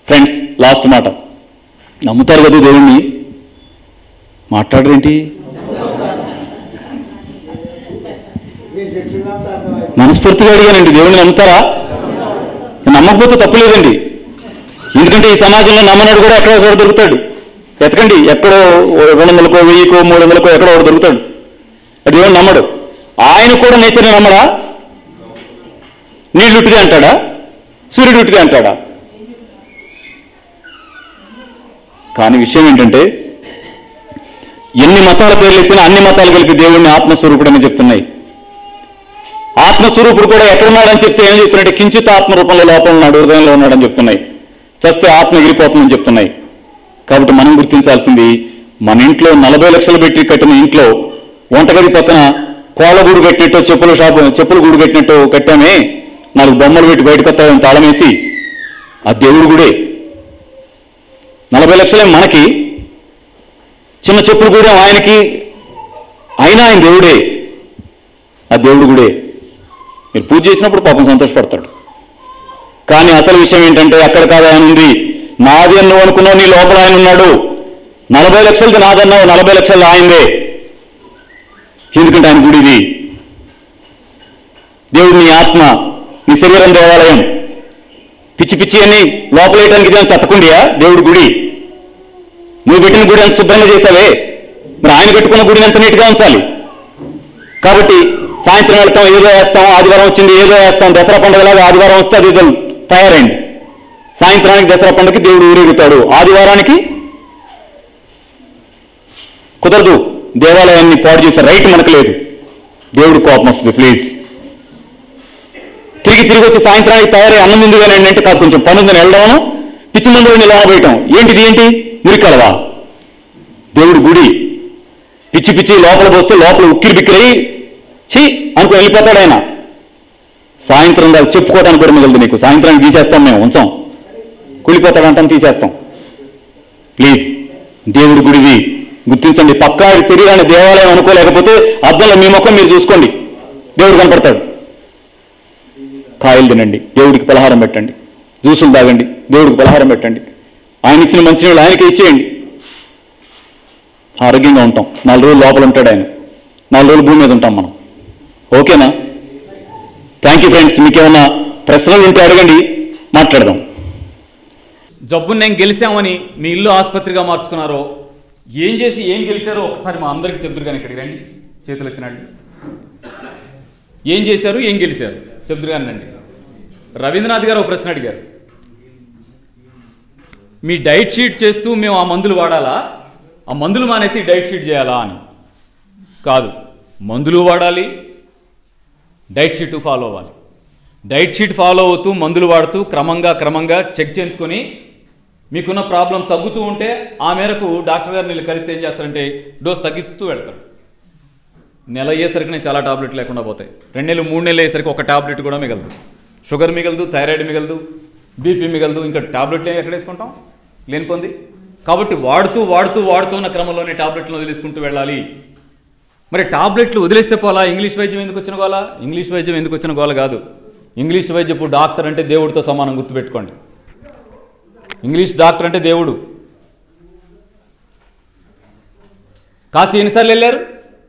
Friends last మాట నమ్ముతారు కదా దేవుణ్ణి మాట్లాడరేంటి మనస్ఫూర్తిగా అడిగానండి దేవుణ్ణి నమ్ముతారా నమ్మకపోతే తప్పులేదండి ఎందుకంటే ఈ సమాజంలో నమ్మనాడు కూడా ఎక్కడో ఒకడు దొరుకుతాడు ఎతకండి ఎక్కడో రెండు వందలకో వెయ్యికో మూడు వందలకో ఎక్కడో ఒకడు దొరుకుతాడు అది దేవుడు నమ్మడు ఆయన కూడా నేచర్ని నమ్మడా నీళ్ళు ఉట్టిదే అంటాడా సూర్యుడు ఉట్టిదే అంటాడా కానీ విషయం ఏంటంటే ఎన్ని మతాల పేర్లు ఎత్తినా అన్ని మతాలు కలిపి దేవుణ్ణి ఆత్మస్వరూపుడని చెప్తున్నాయి ఆత్మస్వరూపుడు కూడా ఎక్కడున్నాడని చెప్తే ఏం చెప్తున్నాడు కించిత్ ఆత్మ రూపంలో లోపల ఉన్నాడు హృదయంలో ఉన్నాడని చెప్తున్నాయి చస్తే ఆత్మ ఎగిరిపోతుందని చెప్తున్నాయి కాబట్టి మనం గుర్తించాల్సింది మన ఇంట్లో నలభై లక్షలు పెట్టి కట్టిన ఇంట్లో వంటగది పక్కన కోళ్ళ గూడు కట్టినట్టు చెప్పుల షాపు చెప్పుల గూడు కట్టినట్టు కట్టామే నాలుగు బొమ్మలు పెట్టి బయటకు వస్తామని తాళమేసి ఆ దేవుడు గుడే నలభై లక్షలే మనకి చిన్న చెప్పులు కూడా ఆయనకి అయినా ఆయన దేవుడే ఆ దేవుడు గుడే మీరు పూజ చేసినప్పుడు పాపం సంతోషపడతాడు కానీ అసలు విషయం ఏంటంటే అక్కడ కాదు ఆయన ఉంది నాది అని నువ్వు అనుకున్నావు నీ లోపల ఆయన ఉన్నాడు నలభై లక్షలది నాదన్నావు నలభై లక్షలు ఆయనదే ఎందుకంటే ఆయన గుడి ఇది దేవుడు నీ ఆత్మ నీ శరీరం దేవాలయం పిచ్చి పిచ్చి అని లోపలేయడానికి ఇదేం చెత్తకుండియా దేవుడి గుడి నువ్వు పెట్టిన గుడి అంత శుభ్రంగా చేసావే మరి ఆయన కట్టుకున్న గుడిని ఎంత నీట్గా ఉంచాలి కాబట్టి సాయంత్రం వెళ్తాం ఏదో వేస్తాం ఆదివారం వచ్చింది ఏదో వేస్తాం దసరా పండుగలాగా ఆదివారం వస్తే అది ఏదో తయారైంది సాయంత్రానికి దసరా పండుగకి దేవుడు ఊరేగుతాడు ఆదివారానికి కుదరదు దేవాలయాన్ని పాడు చేసే రైట్ మనకు లేదు దేవుడు కోపం వస్తుంది ప్లీజ్ తిరిగి తిరిగి వచ్చి సాయంత్రానికి తయారై అన్నం ముందుగానే అంటే కాదు కొంచెం పని ఉందని వెళ్ళడము పిచ్చి ముందు వెళ్ళి లోనబోయటం ఏంటిది ఏంటి మురికలవా దేవుడు గుడి పిచ్చి పిచ్చి లోపల పోస్తే లోపల ఉక్కిరి బిక్కిరై ఛీ అనుకుని వెళ్ళిపోతాడు ఆయన సాయంత్రం దాకా చెప్పుకోవడానికి కూడా మిగలదు నీకు సాయంత్రానికి తీసేస్తాం మేము ఉంచాం కుళ్ళిపోతాడు అంటాం తీసేస్తాం ప్లీజ్ దేవుడి గుడిది గుర్తించండి పక్కా శరీరాన్ని దేవాలయం అనుకోలేకపోతే అద్దంలో మీ ముఖం మీరు చూసుకోండి దేవుడు కనపడతాడు కాయలు తినండి దేవుడికి పలహారం పెట్టండి జ్యూసులు తాగండి దేవుడికి పలహారం పెట్టండి ఆయన ఇచ్చిన మంచినీళ్ళు ఆయనకే ఇచ్చేయండి ఆరోగ్యంగా ఉంటాం నాలుగు రోజులు లోపల ఉంటాడు ఆయన నాలుగు రోజులు భూమి మీద ఉంటాం మనం ఓకేనా థ్యాంక్ యూ ఫ్రెండ్స్ మీకు ఏమన్నా ప్రశ్నలు ఉంటే అడగండి మాట్లాడదాం జబ్బుని నేను గెలిచామని మీ ఇల్లు ఆసుపత్రిగా మార్చుకున్నారో ఏం చేసి ఏం గెలిచారో ఒకసారి మా అందరికి చెబుతారు కానీ ఇక్కడికి రండి చేతులు ఎత్తినండి ఏం చేశారు ఏం గెలిచారు చెబుతారు కానీ రండి రవీంద్రనాథ్ గారు ఒక ప్రశ్న అడిగారు మీ డైట్ షీట్ చేస్తూ మేము ఆ మందులు వాడాలా ఆ మందులు మానేసి డైట్ షీట్ చేయాలా అని కాదు మందులు వాడాలి డైట్ షీట్ ఫాలో అవ్వాలి డైట్ షీట్ ఫాలో అవుతూ మందులు వాడుతూ క్రమంగా క్రమంగా చెక్ చేయించుకొని మీకున్న ప్రాబ్లం తగ్గుతూ ఉంటే ఆ మేరకు డాక్టర్ గారిని వీళ్ళు కలిస్తే ఏం చేస్తారంటే డోస్ తగ్గిస్తూ వెళ్తారు నెల అయ్యేసరికి నేను చాలా టాబ్లెట్ లేకుండా పోతాయి రెండు నెలలు మూడు నెలలు అయ్యేసరికి ఒక టాబ్లెట్ కూడా మిగలదు షుగర్ మిగలదు థైరాయిడ్ మిగలదు బీపీ మిగలదు ఇంకా టాబ్లెట్లు ఎక్కడ వేసుకుంటాం లేనిపోంది కాబట్టి వాడుతూ వాడుతూ వాడుతున్న క్రమంలోనే టాబ్లెట్లు వదిలేసుకుంటూ వెళ్ళాలి మరి టాబ్లెట్లు వదిలేస్తే పోలా ఇంగ్లీష్ వైద్యం ఎందుకు వచ్చిన గోలా ఇంగ్లీష్ వైద్యం ఎందుకు వచ్చిన గోల కాదు ఇంగ్లీష్ వైద్యపు డాక్టర్ అంటే దేవుడితో సమానం గుర్తుపెట్టుకోండి ఇంగ్లీష్ డాక్టర్ అంటే దేవుడు కాశీ ఎన్నిసార్లు వెళ్ళారు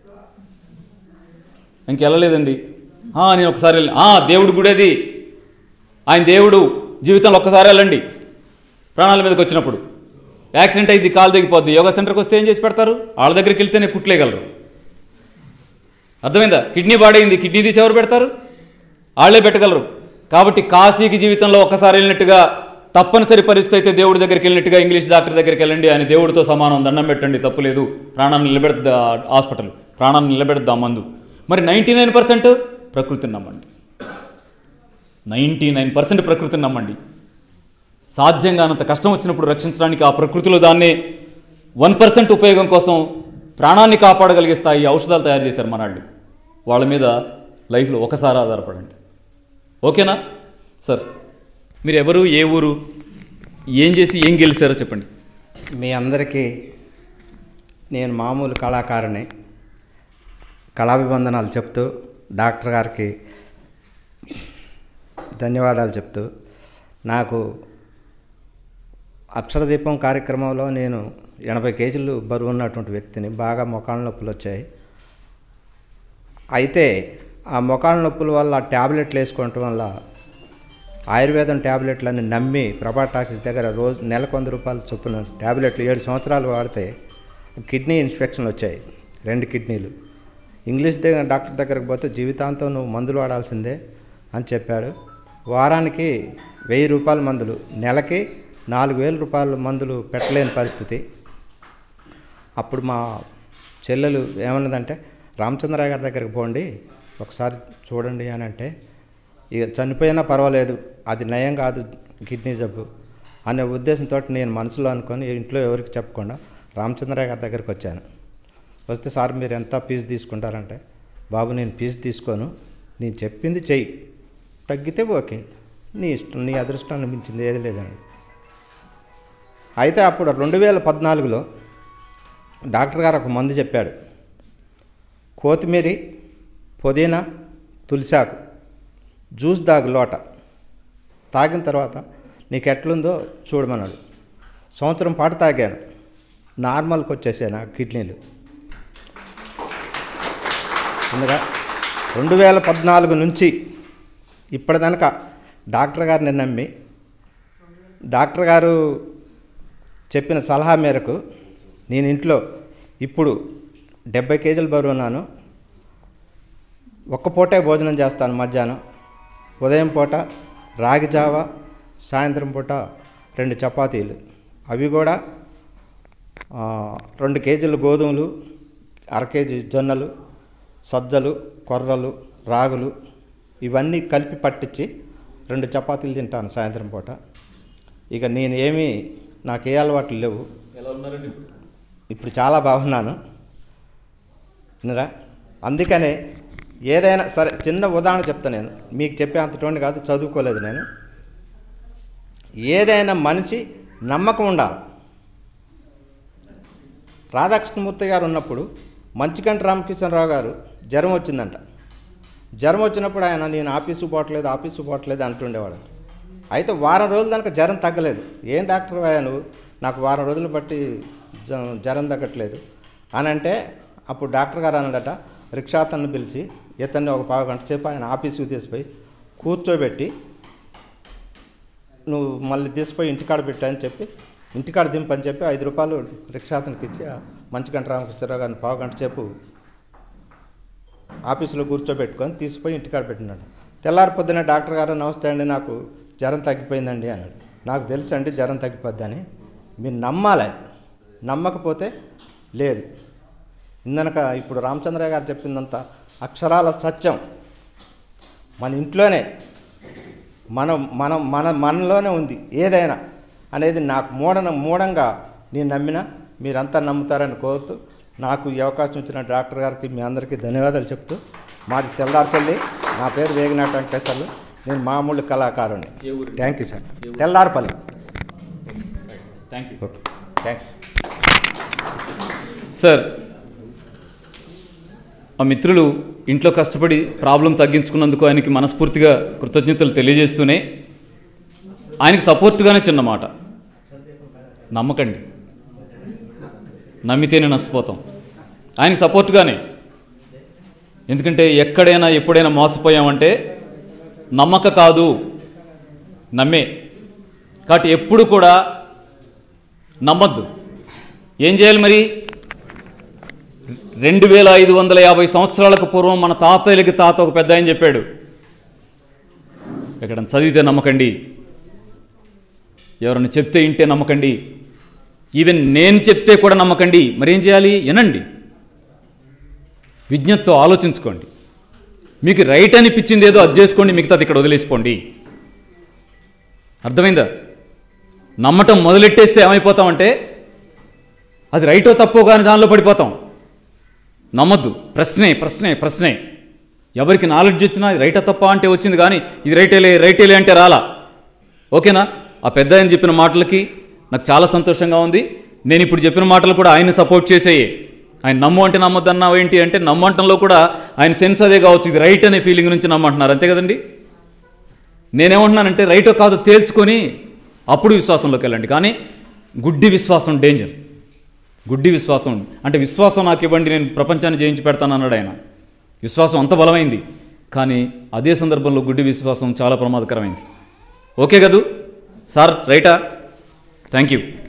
ఇంకెళ్ళలేదండి "ఆ, నేను ఒకసారి వెళ్ళి "ఆ, దేవుడు గుడేది ఆయన దేవుడు జీవితంలో ఒక్కసారి వెళ్ళండి ప్రాణాల మీదకి వచ్చినప్పుడు యాక్సిడెంట్ అయింది కాలు దిగిపోద్ది యోగా సెంటర్కి వస్తే ఏం చేసి పెడతారు వాళ్ళ దగ్గరికి వెళ్తేనే కుట్లేయగలరు అర్థమైందా కిడ్నీ పాడైంది కిడ్నీ తీసి ఎవరు పెడతారు వాళ్ళే పెట్టగలరు కాబట్టి కాశీకి జీవితంలో ఒక్కసారి వెళ్ళినట్టుగా తప్పనిసరి పరిస్థితి అయితే దేవుడి దగ్గరికి వెళ్ళినట్టుగా ఇంగ్లీష్ డాక్టర్ దగ్గరికి వెళ్ళండి ఆయన దేవుడితో సమానం దండం పెట్టండి తప్పులేదు ప్రాణాన్ని నిలబెడద్దా హాస్పిటల్ ప్రాణాన్ని నిలబెడద్దా మందు మరి నైంటీ నైన్ పర్సెంట్ ప్రకృతిని నమ్మండి నైంటీ నైన్ పర్సెంట్ ప్రకృతిని నమ్మండి సాధ్యంగానంత కష్టం వచ్చినప్పుడు రక్షించడానికి ఆ ప్రకృతిలో దాన్ని వన్ పర్సెంట్ ఉపయోగం కోసం ప్రాణాన్ని కాపాడగలిగే స్థాయి ఔషధాలు తయారు చేశారు మనాళ్ళు వాళ్ళ మీద లైఫ్లో ఒకసారి ఆధారపడండి ఓకేనా సార్ మీరు ఎవరు ఏ ఊరు ఏం చేసి ఏం గెలిచారో చెప్పండి మీ అందరికీ నేను మామూలు కళాకారుని కళాభివందనాలు చెప్తూ డాక్టర్ గారికి ధన్యవాదాలు చెప్తూ నాకు అక్షరదీపం కార్యక్రమంలో నేను ఎనభై కేజీలు బరువు ఉన్నటువంటి వ్యక్తిని బాగా మొకాళ్ళ నొప్పులు వచ్చాయి అయితే ఆ మొకాళ్ళ నొప్పుల వల్ల ట్యాబ్లెట్లు వేసుకోవటం వల్ల ఆయుర్వేదం ట్యాబ్లెట్లని నమ్మి ప్రభా టాకీస్ దగ్గర రోజు నెలకు వంద రూపాయలు చొప్పున ట్యాబ్లెట్లు ఏడు సంవత్సరాలు వాడితే కిడ్నీ ఇన్ఫెక్షన్లు వచ్చాయి రెండు కిడ్నీలు ఇంగ్లీష్ దగ్గర డాక్టర్ దగ్గరకు పోతే జీవితాంతం నువ్వు మందులు వాడాల్సిందే అని చెప్పాడు వారానికి వెయ్యి రూపాయల మందులు నెలకి నాలుగు వేల రూపాయల మందులు పెట్టలేని పరిస్థితి అప్పుడు మా చెల్లెలు ఏమన్నదంటే రామచంద్రరావు గారి దగ్గరికి పోండి ఒకసారి చూడండి అని అంటే ఇక చనిపోయినా పర్వాలేదు అది నయం కాదు కిడ్నీ జబ్బు అనే ఉద్దేశంతో నేను మనసులో అనుకొని ఇంట్లో ఎవరికి చెప్పకుండా రామచంద్రరావు గారి దగ్గరికి వచ్చాను వస్తే సార్ మీరు ఎంత ఫీజు తీసుకుంటారంటే బాబు నేను ఫీజు తీసుకోను నేను చెప్పింది చెయ్యి తగ్గితే ఓకే నీ ఇష్టం నీ అదృష్టాన్ని మించింది ఏది లేదండి అయితే అప్పుడు రెండు వేల పద్నాలుగులో డాక్టర్ గారు ఒక మందు చెప్పాడు కొత్తిమీరి పుదీనా తులసాకు జ్యూస్ దాగు లోట తాగిన తర్వాత నీకు ఎట్లుందో చూడమన్నాడు సంవత్సరం పాటు తాగాను నార్మల్కి వచ్చేసాను ఆ కిడ్నీలు అందుగా రెండు వేల పద్నాలుగు నుంచి ఇప్పటిదనక డాక్టర్ గారిని నమ్మి డాక్టర్ గారు చెప్పిన సలహా మేరకు నేను ఇంట్లో ఇప్పుడు డెబ్బై కేజీలు బరువు ఉన్నాను ఒక్క పూటే భోజనం చేస్తాను మధ్యాహ్నం ఉదయం పూట రాగి జావ సాయంత్రం పూట రెండు చపాతీలు అవి కూడా ఆ, రెండు కేజీలు గోధుమలు అర కేజీ జొన్నలు సజ్జలు కొర్రలు రాగులు ఇవన్నీ కలిపి పట్టించి రెండు చపాతీలు తింటాను సాయంత్రం పూట ఇక నేను ఏమీ నాకు ఏ అలవాట్లు లేవు ఎలా ఉన్నారండి ఇప్పుడు ఇప్పుడు చాలా బాగున్నాను వినరా అందుకనే ఏదైనా సరే చిన్న ఉదాహరణ చెప్తా నేను మీకు చెప్పే అంతటోని కాదు చదువుకోలేదు నేను ఏదైనా మనిషి నమ్మకం ఉండాలి రాధాకృష్ణమూర్తి గారు ఉన్నప్పుడు మంచికంటి రామకృష్ణరావు గారు జ్వరం వచ్చిందంట జ్వరం వచ్చినప్పుడు ఆయన నేను ఆఫీసు పోవట్లేదు ఆఫీసు పోవట్లేదు అంటుండేవాడు అయితే వారం రోజుల దానికి జ్వరం తగ్గలేదు ఏం డాక్టర్ అయ్యా నువ్వు నాకు వారం రోజులు బట్టి జ- జ్వరం తగ్గట్లేదు అని అంటే అప్పుడు డాక్టర్ గారు అన్నాడట రిక్షా అతన్ని పిలిచి ఇతన్ని ఒక పావు గంట సేపు ఆయన ఆఫీసుకి తీసిపోయి కూర్చోబెట్టి నువ్వు మళ్ళీ తీసిపోయి ఇంటికాడ పెట్టు అని చెప్పి ఇంటికాడ దింపని చెప్పి ఐదు రూపాయలు రిక్షా అతనికి ఇచ్చి ఆ మంచి గంట రామకృష్ణరావు గారిని పావు గంట సేపు ఆఫీసులో కూర్చోబెట్టుకొని తీసిపోయి ఇంటికాడ పెట్టినాడు తెల్లారి పొద్దున డాక్టర్ గారు నమస్తే అండి నాకు జ్వరం తగ్గిపోయిందండి అన్నాడు నాకు తెలుసు అండి జ్వరం తగ్గిపోద్దని మీరు నమ్మాలి నమ్మకపోతే లేదు ఇందనక ఇప్పుడు రామచంద్రయ్య గారు చెప్పిందంతా అక్షరాల సత్యం మన ఇంట్లోనే మనం మనం మన మనలోనే ఉంది ఏదైనా అనేది నాకు మూఢన మూఢంగా నేను నమ్మిన మీరంతా నమ్ముతారని కోరుతూ నాకు ఈ అవకాశం ఇచ్చిన డాక్టర్ గారికి మీ అందరికీ ధన్యవాదాలు చెప్తూ మాది తెల్లారిపల్లి నా పేరు వేగినాట వెంకటేశ్వర్లు నేను మామూలు కళాకారుని ఏ ఊరు? Thank you sir Tellaripalli thank you okay thank you sir మా మిత్రులు ఇంట్లో కష్టపడి ప్రాబ్లం తగ్గించుకున్నందుకు ఆయనకి మనస్ఫూర్తిగా కృతజ్ఞతలు తెలియజేస్తూనే ఆయనకి సపోర్ట్గానే చిన్న మాట నమ్మకండి నమ్మితేనే నష్టపోతాం ఆయనకి సపోర్ట్గానే ఎందుకంటే ఎక్కడైనా ఎప్పుడైనా మోసపోయామంటే నమ్మక కాదు నమ్మే కాబట్టి ఎప్పుడు కూడా నమ్మద్దు ఏం చేయాలి మరి రెండు వేల ఐదు వందల యాభై సంవత్సరాలకు పూర్వం మన తాతయ్యలకి తాత ఒక పెద్ద ఆయన చెప్పాడు ఎక్కడ చదివితే నమ్మకండి ఎవరైనా చెప్తే ఇంటే నమ్మకండి ఈవెన్ నేను చెప్తే కూడా నమ్మకండి మరేం చేయాలి వినండి విజ్ఞతతో ఆలోచించుకోండి మీకు రైట్ అనిపించింది ఏదో అది చేసుకోండి మిగతాది ఇక్కడ వదిలేసుకోండి అర్థమైందా నమ్మటం మొదలెట్టేస్తే ఏమైపోతామంటే అది రైటో తప్పో కానీ దానిలో పడిపోతాం నమ్మద్దు ప్రశ్నే ప్రశ్నే ప్రశ్నే ఎవరికి నాలెడ్జ్ వచ్చినా ఇది రైటా తప్ప అంటే వచ్చింది కానీ ఇది రైటేలే రైటేలే అంటే రాలా ఓకేనా ఆ పెద్ద ఆయన చెప్పిన మాటలకి నాకు చాలా సంతోషంగా ఉంది నేను ఇప్పుడు చెప్పిన మాటలు కూడా ఆయన సపోర్ట్ చేసేయే ఆయన నమ్ము అంటే నమ్మొద్దన్నావు ఏంటి అంటే నమ్మంటంలో కూడా ఆయన సెన్స్ అదే కావచ్చు ఇది రైట్ అనే ఫీలింగ్ నుంచి నమ్మంటున్నారు అంతే కదండి నేనేమంటున్నానంటే రైటో కాదో తేల్చుకొని అప్పుడు విశ్వాసంలోకి వెళ్ళండి కానీ గుడ్డి విశ్వాసం డేంజర్ గుడ్డి విశ్వాసం అంటే విశ్వాసం నాకు ఇవ్వండి నేను ప్రపంచాన్ని జయించి పెడతాను అన్నాడు ఆయన విశ్వాసం అంత బలమైంది కానీ అదే సందర్భంలో గుడ్డి విశ్వాసం చాలా ప్రమాదకరమైంది ఓకే కదూ సార్ రైటా థ్యాంక్ యూ